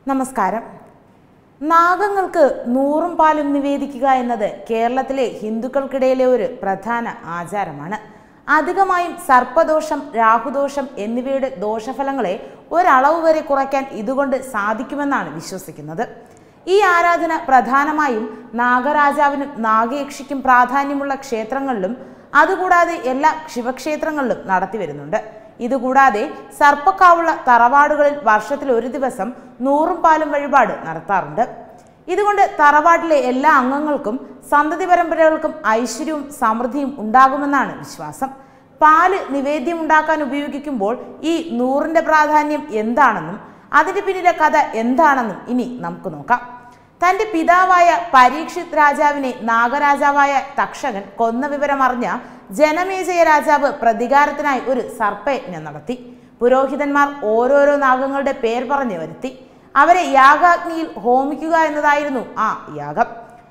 നമസ്കാരം നാഗങ്ങൾക്ക് നൂറും പാലും നിവേദിക്കുക എന്നത് കേരളത്തിലെ ഹിന്ദുക്കൾക്കിടയിലെ ഒരു പ്രധാന ആചാരമാണ് അധികമായും സർപ്പദോഷം രാഹുദോഷം എന്നിവയുടെ ദോഷഫലങ്ങളെ ഒരളവ് വരെ കുറയ്ക്കാൻ ഇതുകൊണ്ട് സാധിക്കുമെന്നാണ് വിശ്വസിക്കുന്നത് ഈ ആരാധന പ്രധാനമായും നാഗരാജാവിനും നാഗയക്ഷിക്കും പ്രാധാന്യമുള്ള ക്ഷേത്രങ്ങളിലും അതുകൂടാതെ എല്ലാ ശിവക്ഷേത്രങ്ങളിലും നടത്തിവരുന്നുണ്ട് ഇതുകൂടാതെ സർപ്പക്കാവുള്ള തറവാടുകളിൽ വർഷത്തിൽ ഒരു ദിവസം നൂറും പാലും വഴിപാട് നടത്താറുണ്ട് ഇതുകൊണ്ട് തറവാട്ടിലെ എല്ലാ അംഗങ്ങൾക്കും സന്തതി പരമ്പരകൾക്കും ഐശ്വര്യവും സമൃദ്ധിയും ഉണ്ടാകുമെന്നാണ് വിശ്വാസം പാല് നിവേദ്യം ഉണ്ടാക്കാൻ ഉപയോഗിക്കുമ്പോൾ ഈ നൂറിന്റെ പ്രാധാന്യം എന്താണെന്നും അതിന്റെ പിന്നിലെ കഥ എന്താണെന്നും ഇനി നമുക്ക് നോക്കാം തന്റെ പിതാവായ പരീക്ഷിത് രാജാവിനെ നാഗരാജാവായ തക്ഷകൻ കൊന്ന വിവരമറിഞ്ഞ ജനമേജയ രാജാവ് പ്രതികാരത്തിനായി ഒരു സർപ്പയജ്ഞം നടത്തി പുരോഹിതന്മാർ ഓരോരോ നാഗങ്ങളുടെ പേർ പറഞ്ഞു വരുത്തി അവരെ യാഗാഗ്നിയിൽ ഹോമിക്കുക എന്നതായിരുന്നു ആ യാഗം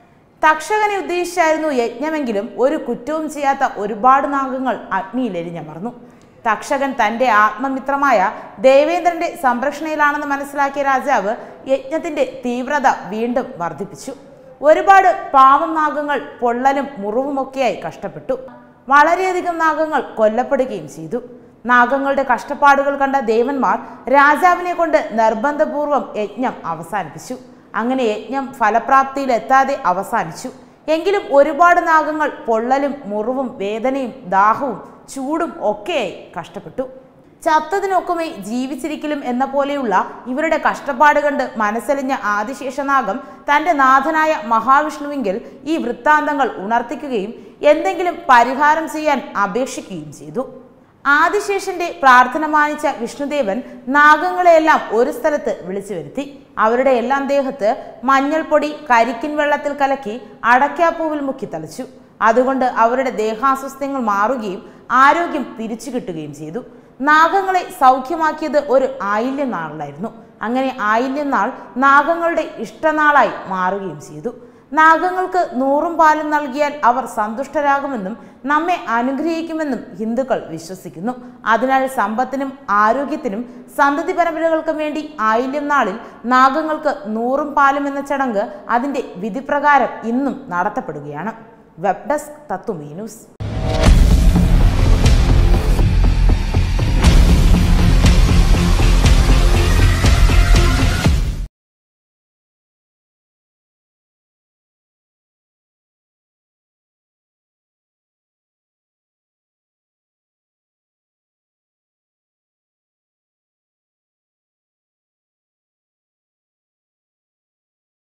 തക്ഷകനെ ഉദ്ദേശിച്ചായിരുന്നു യജ്ഞമെങ്കിലും ഒരു കുറ്റവും ചെയ്യാത്ത ഒരുപാട് നാഗങ്ങൾ അഗ്നിയിൽ എരിഞ്ഞമർന്നു തക്ഷകൻ തന്റെ ആത്മമിത്രമായ ദേവേന്ദ്രന്റെ സംരക്ഷണയിലാണെന്ന് മനസ്സിലാക്കിയ രാജാവ് യജ്ഞത്തിന്റെ തീവ്രത വീണ്ടും വർദ്ധിപ്പിച്ചു ഒരുപാട് പാവം നാഗങ്ങൾ പൊള്ളലും മുറിവുമൊക്കെയായി കഷ്ടപ്പെട്ടു വളരെയധികം നാഗങ്ങൾ കൊല്ലപ്പെടുകയും ചെയ്തു നാഗങ്ങളുടെ കഷ്ടപ്പാടുകൾ കണ്ട ദേവന്മാർ രാജാവിനെ കൊണ്ട് നിർബന്ധപൂർവം യജ്ഞം അവസാനിപ്പിച്ചു അങ്ങനെ യജ്ഞം ഫലപ്രാപ്തിയിലെത്താതെ അവസാനിച്ചു എങ്കിലും ഒരുപാട് നാഗങ്ങൾ പൊള്ളലും മുറിവും വേദനയും ദാഹവും ചൂടും ഒക്കെയായി കഷ്ടപ്പെട്ടു ചത്തതിനൊക്കുമേ ജീവിച്ചിരിക്കലും എന്ന പോലെയുള്ള ഇവരുടെ കഷ്ടപ്പാട് കണ്ട് മനസ്സലിഞ്ഞ ആദിശേഷനാഗം തന്റെ നാഥനായ മഹാവിഷ്ണുവിങ്കിൽ ഈ വൃത്താന്തങ്ങൾ ഉണർത്തിക്കുകയും എന്തെങ്കിലും പരിഹാരം ചെയ്യാൻ അപേക്ഷിക്കുകയും ചെയ്തു ആദിശേഷന്റെ പ്രാർത്ഥന മാനിച്ച വിഷ്ണുദേവൻ നാഗങ്ങളെയെല്ലാം ഒരു സ്ഥലത്ത് വിളിച്ചു വരുത്തി അവരുടെ എല്ലാം ദേഹത്ത് മഞ്ഞൾപ്പൊടി കരിക്കിൻ വെള്ളത്തിൽ കലക്കി അടയ്ക്കാപ്പൂവിൽ മുക്കി തളിച്ചു അതുകൊണ്ട് അവരുടെ ദേഹാസ്വസ്ഥ്യങ്ങൾ മാറുകയും ആരോഗ്യം തിരിച്ചു കിട്ടുകയും ചെയ്തു നാഗങ്ങളെ സൗഖ്യമാക്കിയത് ഒരു ആയില്യം നാളിലായിരുന്നു അങ്ങനെ ആയില്യം നാൾ നാഗങ്ങളുടെ ഇഷ്ടനാളായി മാറുകയും ചെയ്തു നാഗങ്ങൾക്ക് നൂറും പാലും നൽകിയാൽ അവർ സന്തുഷ്ടരാകുമെന്നും നമ്മെ അനുഗ്രഹിക്കുമെന്നും ഹിന്ദുക്കൾ വിശ്വസിക്കുന്നു അതിനാൽ സമ്പത്തിനും ആരോഗ്യത്തിനും സന്തതി പരമ്പരകൾക്കും വേണ്ടി ആയില്യം നാളിൽ നാഗങ്ങൾക്ക് നൂറും പാലും എന്ന ചടങ്ങ് അതിൻ്റെ വിധിപ്രകാരം ഇന്നും നടത്തപ്പെടുകയാണ് വെബ് ഡെസ്ക് തത്തുമീ ന്യൂസ്